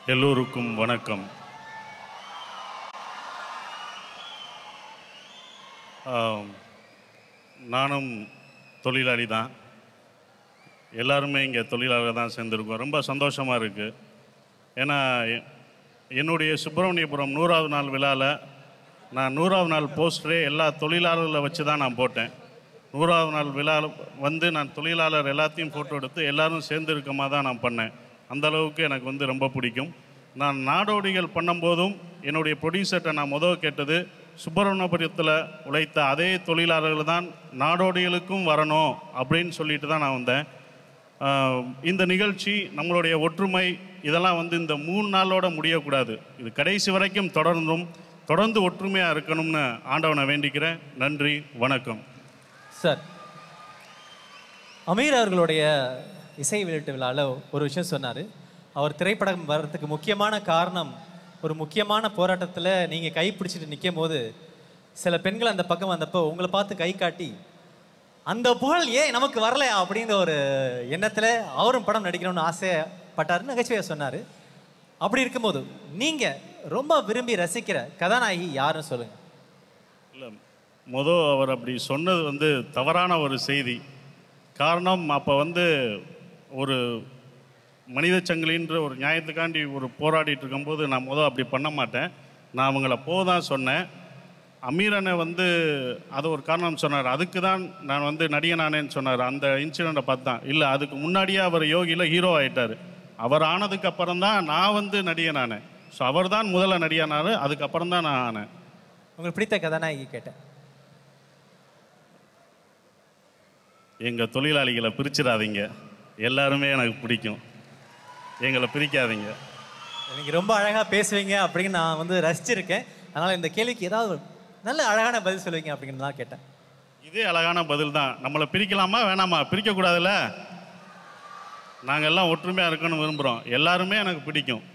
எல்லோருக்கும் வணக்கம் ஆம், நானும் தொழிலாளி தான் எல்லாருமே இங்கே தொழிலாளர் தான் சேர்ந்துருக்கோம் ரொம்ப சந்தோஷமாக இருக்குது ஏன்னா எ- என்னுடைய சுப்பிரமணியபுரம் நூறாவது நாள் விழாவில் நான் நூறாவது நாள் போஸ்டரே எல்லா தொழிலாளர்களை வச்சு தான் நான் போட்டேன் நூறாவது நாள் விழா வந்து நான் தொழிலாளர் எல்லாத்தையும் ஃபோட்டோ எடுத்து எல்லாரும் சேர்ந்து இருக்கமாக தான் நான் பண்ணேன் அந்த அளவுக்கு எனக்கு வந்து ரொம்ப பிடிக்கும் நான் நாடோடிகள் பண்ணும்போதும் என்னுடைய ப்ரொடியூசர்கிட்ட நான் முதல் கேட்டது சுப்பிரமணியபுரத்தில் உழைத்த அதே தொழிலாளர்கள் தான் நாடோடிகளுக்கும் வரணும் அப்படின்னு சொல்லிட்டு தான் நான் வந்தேன் ஆஹ் இந்த நிகழ்ச்சி நம்மளுடைய ஒற்றுமை இதெல்லாம் வந்து இந்த மூணு நாளோட முடியக்கூடாது இது கடைசி வரைக்கும் தொடர்ந்தும் தொடர்ந்து ஒற்றுமையாக இருக்கணும்னு ஆண்டவனை வேண்டிக்கிறேன் நன்றி வணக்கம் சார் அமீர் அவர்களுடைய இசை வெளியீட்டு விழாவில் ஒரு விஷயம் சொன்னார் அவர் திரைப்படம் வர்றதுக்கு முக்கியமான காரணம் ஒரு முக்கியமான போராட்டத்தில் நீங்கள் கை பிடிச்சிட்டு நிற்கும் போது சில பெண்கள் அந்த பக்கம் வந்தப்போ உங்களை பார்த்து கை காட்டி அந்த புகழ் ஏன் நமக்கு வரல அப்படிங்கிற ஒரு எண்ணத்தில் அவரும் படம் நடிக்கணும்னு ஆசைப்பட்டாருன்னு நகைச்சுவையாக சொன்னார் அப்படி இருக்கும்போது நீங்கள் ரொம்ப விரும்பி ரசிக்கிற கதாநாயகி யாருன்னு சொல்லுங்கள் இல்லை மொதல் அவர் அப்படி சொன்னது வந்து தவறான ஒரு செய்தி காரணம் அப்போ வந்து ஒரு மனித சங்கிலின்ற ஒரு நியாயத்துக்காண்டி ஒரு போராடிட்டு இருக்கும்போது நான் முதல் அப்படி பண்ண மாட்டேன் நான் அவங்கள போதான் சொன்னேன் அமீரனை வந்து அது ஒரு காரணம் சொன்னார் அதுக்கு தான் நான் வந்து நடிகனானேன்னு சொன்னார் அந்த இன்சிடெண்ட்டை பார்த்து தான் இல்லை அதுக்கு முன்னாடியே அவர் யோகியில் ஹீரோ ஆயிட்டார் அவர் ஆனதுக்கு அப்புறம் தான் நான் வந்து நடிகனானேன் ஸோ அவர் தான் முதல்ல நடிகனார் அதுக்கப்புறம் தான் நான் ஆனேன் உங்களுக்கு பிடித்த கதாநாயகி கேட்டேன் எங்கள் தொழிலாளிகளை பிரிச்சிடாதீங்க எல்லாருமே எனக்கு பிடிக்கும் எங்களை பிரிக்காதீங்க நீங்கள் ரொம்ப அழகாக பேசுவீங்க அப்படின்னு நான் வந்து ரசிச்சிருக்கேன் அதனால் இந்த கேள்விக்கு ஏதாவது ஒரு நல்ல அழகான பதில் சொல்லுவீங்க அப்படின்னு தான் கேட்டேன் இதே அழகான பதில் தான் நம்மளை பிரிக்கலாமா வேணாமா பிரிக்கக்கூடாதுல்ல நாங்கள் எல்லாம் ஒற்றுமையாக இருக்கணும்னு விரும்புகிறோம் எல்லாருமே எனக்கு பிடிக்கும்